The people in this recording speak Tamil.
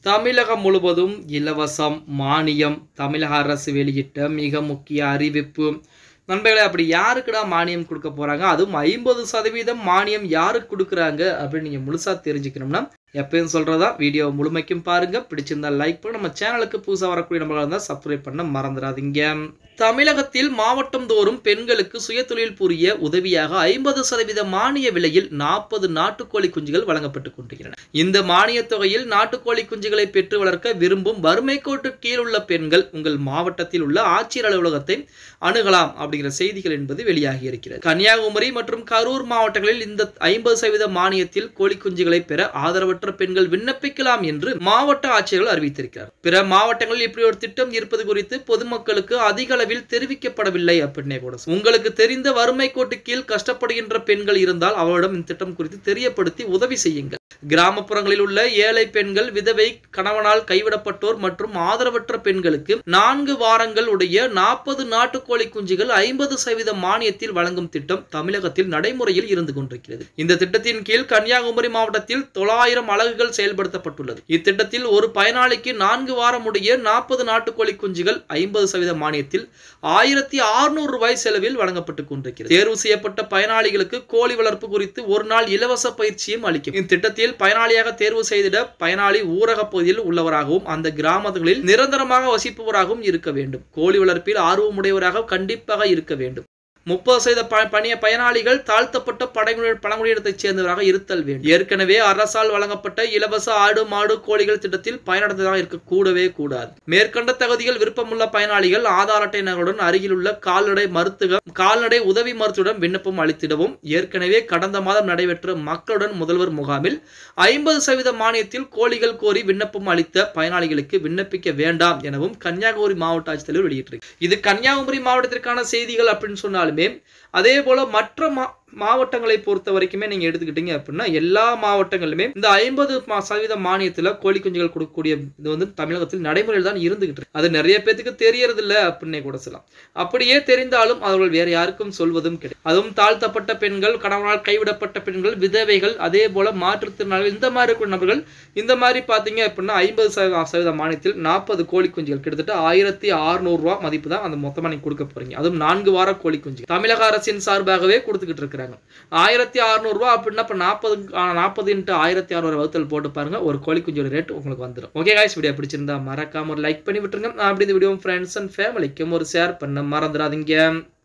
தமிழகம் முழுவதும் இலவசம் மானியம் தமிழக அரசு வெளியிட்ட மிக முக்கிய அறிவிப்பு நண்பர்களே அப்படி யாருக்குடா மானியம் கொடுக்க போறாங்க அதுவும் ஐம்பது சதவீதம் மானியம் யாருக்கு கொடுக்குறாங்க அப்படின்னு நீங்க முழுசா தெரிஞ்சுக்கணும்னா எப்பயும் சொல்றதா வீடியோ முழுமைக்கும் பாருங்க பிடிச்சிருந்தா லைக் பண்ணி நம்ம சேனலுக்கு புதுசாக வரக்கூடிய நம்மளாக இருந்தால் சப்ஸ்கிரைப் பண்ண மறந்துடாதீங்க தமிழகத்தில் மாவட்டம் தோறும் பெண்களுக்கு சுயதொழில் புரிய உதவியாக ஐம்பது சதவீத மானிய விலையில் நாற்பது நாட்டுக்கோழி குஞ்சுகள் வழங்கப்பட்டுக் கொண்டிருக்கின்றன இந்த மானியத் தொகையில் நாட்டுக்கோழி குஞ்சுகளை பெற்று வளர்க்க விரும்பும் வறுமை கோட்டு கீழ் உள்ள பெண்கள் உங்கள் மாவட்டத்தில் உள்ள ஆட்சியர் அலுவலகத்தை அணுகலாம் அப்படிங்கிற செய்திகள் என்பது வெளியாகி இருக்கிறது கன்னியாகுமரி மற்றும் கரூர் மாவட்டங்களில் இந்த ஐம்பது சதவீத மானியத்தில் கோழி குஞ்சுகளை பெற ஆதரவற்ற பெண்கள் விண்ணப்பிக்கலாம் என்று மாவட்ட ஆட்சியர்கள் அறிவித்திருக்கிறார் பிற மாவட்டங்களில் இப்படி ஒரு திட்டம் இருப்பது குறித்து பொதுமக்களுக்கு அதிக அளவில் தெரிவிக்கப்படவில்லை அப்படின்னே கூட சொல்லலாம். உங்களுக்கு தெரிந்த வறுமை கோட்டு கீழ் கஷ்டப்படுகின்ற பெண்கள் இருந்தால் அவரிடம் இந்த திட்டம் குறித்து தெரியப்படுத்தி உதவி செய்யுங்கள் கிராமப்புறங்களில் உள்ள ஏழை பெண்கள் விதவை கணவனால் கைவிடப்பட்டோர் மற்றும் ஆதரவற்ற பெண்களுக்கு நான்கு வாரங்கள் உடைய நாற்பது நாட்டுக்கோழி குஞ்சுகள் ஐம்பது சதவீத மானியத்தில் வழங்கும் திட்டம் தமிழகத்தில் நடைமுறையில் இருந்து கொண்டிருக்கிறது இந்த திட்டத்தின் கீழ் கன்னியாகுமரி மாவட்டத்தில் தொள்ளாயிரம் அலகுகள் செயல்படுத்தப்பட்டுள்ளது இத்திட்டத்தில் ஒரு பயனாளிக்கு நான்கு வாரம் உடைய நாற்பது நாட்டுக்கோழி குஞ்சுகள் ஐம்பது சதவீத மானியத்தில் ஆயிரத்தி அறுநூறு ரூபாய் செலவில் வழங்கப்பட்டுக் கொண்டிருக்கிறது தேர்வு செய்யப்பட்ட பயனாளிகளுக்கு கோழி வளர்ப்பு குறித்து ஒரு நாள் இலவச பயிற்சியும் அளிக்கும் இத்திட்டத்தில் பயனாளியாக தேர்வு செய்திட பயனாளி ஊரக பகுதியில் உள்ளவராகவும் அந்த கிராமங்களில் நிரந்தரமாக வசிப்பவராகவும் இருக்க வேண்டும் கோழி வளர்ப்பில் ஆர்வமுடையவராக கண்டிப்பாக இருக்க வேண்டும் முப்பது சதவீத ப பணிய பயனாளிகள் தாழ்த்தப்பட்ட படங்குடி பழங்குடியினத்தைச் சேர்ந்தவராக இருத்தல் வேண்டும் ஏற்கனவே அரசால் வழங்கப்பட்ட இலவச ஆடு மாடு கோழிகள் திட்டத்தில் பயனடைந்ததாக இருக்க கூடவே கூடாது மேற்கண்ட தகுதிகள் விருப்பமுள்ள பயனாளிகள் ஆதார் அட்டை நகலுடன் அருகில் உள்ள கால்நடை மருத்துவ கால்நடை உதவி மருத்துவம் விண்ணப்பம் அளித்திடவும் ஏற்கனவே கடந்த மாதம் நடைபெற்ற மக்களுடன் முதல்வர் முகாமில் ஐம்பது சதவீத மானியத்தில் கோழிகள் கோரி விண்ணப்பம் அளித்த பயனாளிகளுக்கு விண்ணப்பிக்க வேண்டாம் எனவும் கன்னியாகுமரி மாவட்ட ஆட்சித்தலைவர் வெளியிட்டிருக்கு இது கன்னியாகுமரி மாவட்டத்திற்கான செய்திகள் அப்படின்னு சொன்னாலுமே அதே போல மற்ற மா மாவட்டங்களை பொறுத்த வரைக்குமே நீங்க எடுத்துக்கிட்டீங்க அப்படின்னா எல்லா மாவட்டங்களிலுமே இந்த ஐம்பது சதவீத மானியத்துல கோழி குஞ்சுகள் கொடுக்கக்கூடிய இது வந்து தமிழகத்தில் நடைமுறையில் தான் இருந்துகிட்டு இருக்கு அது நிறைய பேத்துக்கு தெரியறது இல்ல அப்படின்னே கூட சொல்லலாம் அப்படியே தெரிந்தாலும் அவர்கள் வேற யாருக்கும் சொல்வதும் கிடையாது அதுவும் தாழ்த்தப்பட்ட பெண்கள் கணவனால் கைவிடப்பட்ட பெண்கள் விதவைகள் அதே போல மாற்றுத்திறனாளிகள் இந்த மாதிரி இருக்கிற நபர்கள் இந்த மாதிரி பாத்தீங்க அப்படின்னா ஐம்பது சதவீத மானியத்தில் நாற்பது கோழி குஞ்சுகள் கிட்டத்தட்ட ஆயிரத்தி அறுநூறு ரூபாய் மதிப்பு தான் அந்த மொத்தமா நீங்க கொடுக்க போறீங்க அதுவும் நான்கு வார கோழி குஞ்சு தமிழக அரசின் சார்பாகவே கொடுத்துக்கிட்டு இருக்கிறாங்க ஆயிரத்தி அறுநூறுவா அப்படின்னா இப்போ நாற்பது நாற்பது இன்ட்டு ஆயிரத்தி அறுநூறு வகுத்தல் போட்டு பாருங்க ஒரு கோழி குஞ்சோட ரேட் உங்களுக்கு வந்துடும் ஓகே காய்ஸ் வீடியோ பிடிச்சிருந்தா மறக்காம ஒரு லைக் பண்ணி விட்டுருங்க அப்படி இந்த வீடியோ ஃப்ரெண்ட்ஸ் அண்ட் ஃபேமிலிக்கும் ஒரு ஷேர் பண்ண மறந்துடாதீங்க